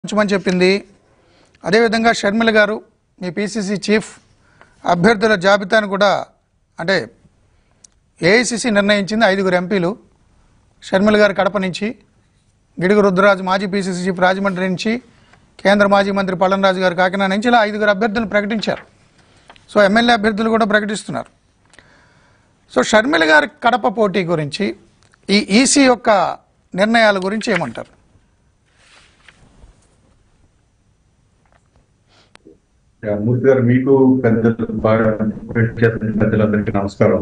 ఉంచమని చెప్పింది అదేవిధంగా షర్మిల గారు మీ పిసిసి చీఫ్ అభ్యర్థుల జాబితాను కూడా అంటే ఏఐసిసి నిర్ణయించింది ఐదుగురు ఎంపీలు షర్మిల గారు కడప నుంచి గిడుగు రుద్రరాజు మాజీ పిసిసి చీఫ్ రాజమండ్రి నుంచి కేంద్ర మాజీ మంత్రి పల్లనరాజు గారు కాకినాడ నుంచి ఇలా ఐదుగురు అభ్యర్థులను ప్రకటించారు సో ఎమ్మెల్యే అభ్యర్థులు కూడా ప్రకటిస్తున్నారు సో షర్మిల గారి కడప పోటీ గురించి ఈ ఈసీ యొక్క నిర్ణయాల గురించి ఏమంటారు యా, మూర్తి గారు మీకు పెద్దలు బాగా చేస్తున్న పెద్దలందరికీ నమస్కారం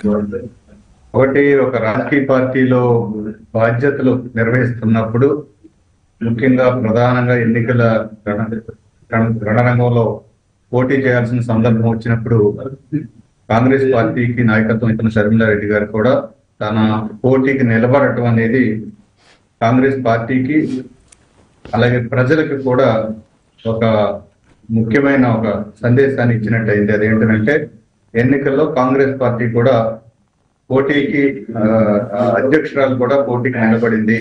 ఒకటి ఒక రాజకీయ పార్టీలో బాధ్యతలు నిర్వహిస్తున్నప్పుడు ముఖ్యంగా ప్రధానంగా ఎన్నికల రణ- రణ- రణరంగంలో పోటీ చేయాల్సిన సందర్భం వచ్చినప్పుడు కాంగ్రెస్ పార్టీకి నాయకత్వం ఇచ్చిన షర్మిలారెడ్డి గారు కూడా తన పోటీకి నిలబడటం అనేది కాంగ్రెస్ పార్టీకి అలాగే ప్రజలకు కూడా ఒక ముఖ్యమైన ఒక సందేశాన్ని ఇచ్చినట్టయింది అదేంటంటే ఎన్నికల్లో కాంగ్రెస్ పార్టీ కూడా పోటీకి ఆ, ఆ, అధ్యక్షురాలు కూడా పోటీకి నిలబడింది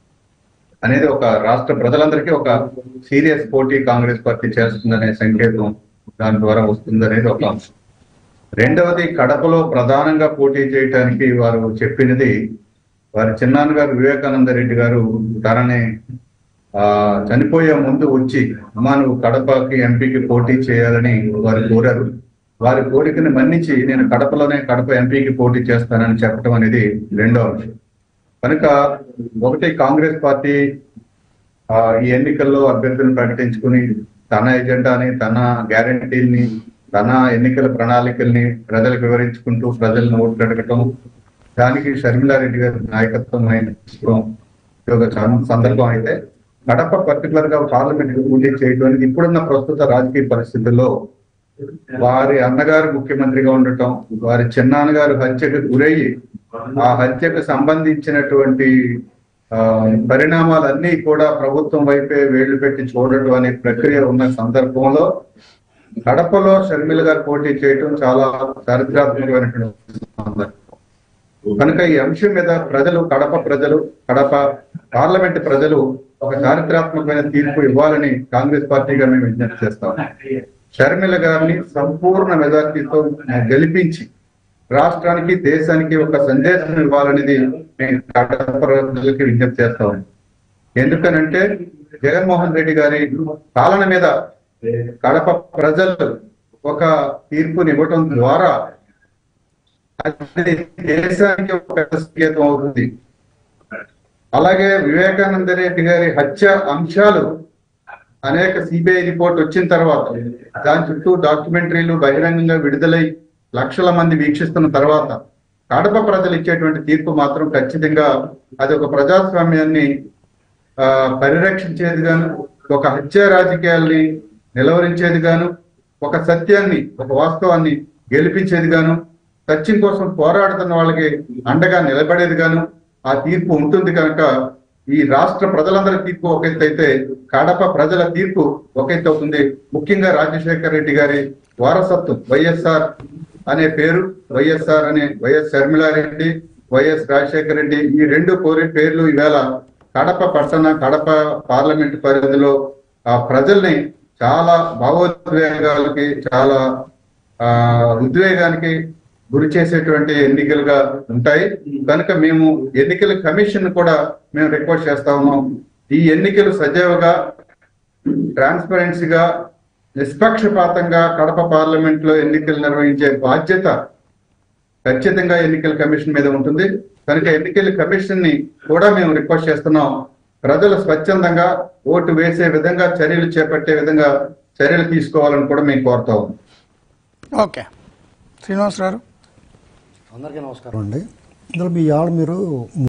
అనేది ఒక రాష్ట్ర ప్రజలందరికీ ఒక సీరియస్ పోటీ కాంగ్రెస్ పార్టీ చేస్తుందనే సంకేతం దాని ద్వారా వస్తుందనేది ఒక అంశం రెండవది కడపలో ప్రధానంగా పోటీ చేయడానికి వారు చెప్పినది వారి చిన్నాన్న గారు వివేకానంద రెడ్డి గారు తనని ఆ చనిపోయే ముందు వచ్చి అమ్మా నువ్వు కడపకి ఎంపీకి పోటీ చేయాలని వారు కోరారు వారి కోరికని మన్నించి నేను కడపలోనే కడప ఎంపీకి పోటీ చేస్తానని చెప్పడం అనేది రెండో అంశం కనుక ఒకటి కాంగ్రెస్ పార్టీ ఆ, ఈ ఎన్నికల్లో అభ్యర్థులను ప్రకటించుకుని తన ఎజెండాని తన గ్యారంటీల్ని తన ఎన్నికల ప్రణాళికల్ని ప్రజలకు వివరించుకుంటూ ప్రజలను ఓట్లు అడగటం దానికి షర్మిలారెడ్డి గారి నాయకత్వం వహించడం ఇది ఒక సం- సందర్భం అయితే కడప పర్టికులర్ గా పార్లమెంట్ పోటీ చేయడానికి ఇప్పుడున్న ప్రస్తుత రాజకీయ పరిస్థితుల్లో వారి అన్నగారు ముఖ్యమంత్రిగా ఉండటం వారి చిన్నాన్నగారు హత్యకు గురయ్యి ఆ హత్యకు సంబంధించినటువంటి ఆ, పరిణామాలన్నీ కూడా ప్రభుత్వం వైపే వేళ్లు పెట్టి చూడటం అనే ప్రక్రియ ఉన్న సందర్భంలో కడపలో షర్మిల గారు పోటీ చేయటం చాలా చారిత్రాత్మకమైనటువంటి సందర్భం కనుక ఈ అంశం మీద ప్రజలు కడప ప్రజలు కడప పార్లమెంట్ ప్రజలు ఒక చారిత్రాత్మకమైన తీర్పు ఇవ్వాలని కాంగ్రెస్ పార్టీగా మేము విజ్ఞప్తి చేస్తాం షర్మిల గారిని సంపూర్ణ మెజార్టీతో గెలిపించి రాష్ట్రానికి దేశానికి ఒక సందేశం ఇవ్వాలనేది మేము కడప ప్రజలకి విజ్ఞప్తి చేస్తాం ఎందుకనంటే జగన్మోహన్ రెడ్డి గారి పాలన మీద కడప ప్రజలు ఒక తీర్పుని ఇవ్వటం ద్వారా అది దేశానికి ఒక పెద్ద సంకేతం అవుతుంది అలాగే వివేకానంద రెడ్డి గారి హత్య అంశాలు అనేక సిబిఐ రిపోర్ట్ వచ్చిన తర్వాత దాని చుట్టూ డాక్యుమెంటరీలు బహిరంగంగా విడుదలై లక్షల మంది వీక్షిస్తున్న తర్వాత కడప ప్రజలు ఇచ్చేటువంటి తీర్పు మాత్రం ఖచ్చితంగా అది ఒక ప్రజాస్వామ్యాన్ని ఆ, పరిరక్షించేది గాను ఒక హత్య రాజకీయాల్ని నిలవరించేది గాను ఒక సత్యాన్ని ఒక వాస్తవాన్ని గెలిపించేది గాను సత్యం కోసం పోరాడుతున్న వాళ్ళకి అండగా నిలబడేది గాను ఆ తీర్పు ఉంటుంది కనుక ఈ రాష్ట్ర ప్రజలందరి తీర్పు ఒక ఎత్తు అయితే కడప ప్రజల తీర్పు ఒక ఎత్తు అవుతుంది ముఖ్యంగా రాజశేఖర రెడ్డి గారి వారసత్వం వైఎస్ఆర్ అనే పేరు వైఎస్ఆర్ అనే వైఎస్ షర్మిలారెడ్డి వైఎస్ రాజశేఖర రెడ్డి ఈ రెండు కోరి పేర్లు ఈవేళ కడప పట్టణ కడప పార్లమెంట్ పరిధిలో ఆ ప్రజల్ని చాలా భావోద్వేగాలకి చాలా ఆ ఉద్వేగానికి గురి చేసేటువంటి ఎన్నికలుగా ఉంటాయి కనుక మేము ఎన్నికల కమిషన్ కూడా మేము రిక్వెస్ట్ చేస్తా ఉన్నాం ఈ ఎన్నికలు సజీవగా ట్రాన్స్పరెన్సీగా నిష్పక్షపాతంగా కడప పార్లమెంట్ లో ఎన్నికలు నిర్వహించే బాధ్యత ఖచ్చితంగా ఎన్నికల కమిషన్ మీద ఉంటుంది కనుక ఎన్నికల కమిషన్ ని కూడా మేము రిక్వెస్ట్ చేస్తున్నాం ప్రజలు స్వచ్ఛందంగా ఓటు వేసే విధంగా చర్యలు చేపట్టే విధంగా చర్యలు తీసుకోవాలని కూడా మేము కోరుతా ఉన్నాం ఓకే శ్రీనివాసరావు అందరికీ నమస్కారం అండి ఇందులో మీ ఆడ మీరు